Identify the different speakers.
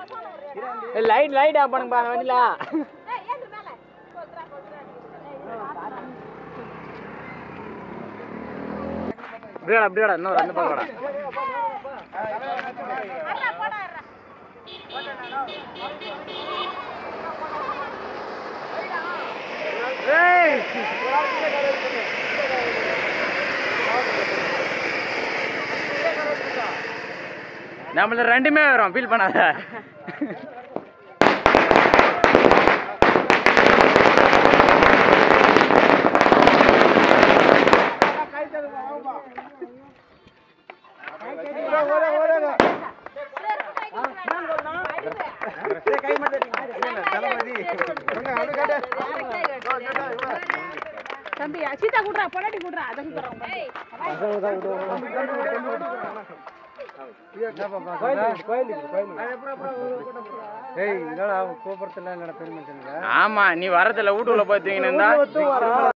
Speaker 1: light light off பண்ணுங்கப்பா அந்த வண்டியில இப்படியாடா இப்படியாடா இன்னொரு அந்த பக்கம் ஏய் நம்மள ரெண்டுமே வரும் ஃபீல் பண்ணாத
Speaker 2: தம்பி சீதா குடுறா பொண்டாட்டி குடுறா அதை
Speaker 1: ஆமா நீ வரதில்ல வீட்டுக்குள்ள போய் தூங்கினா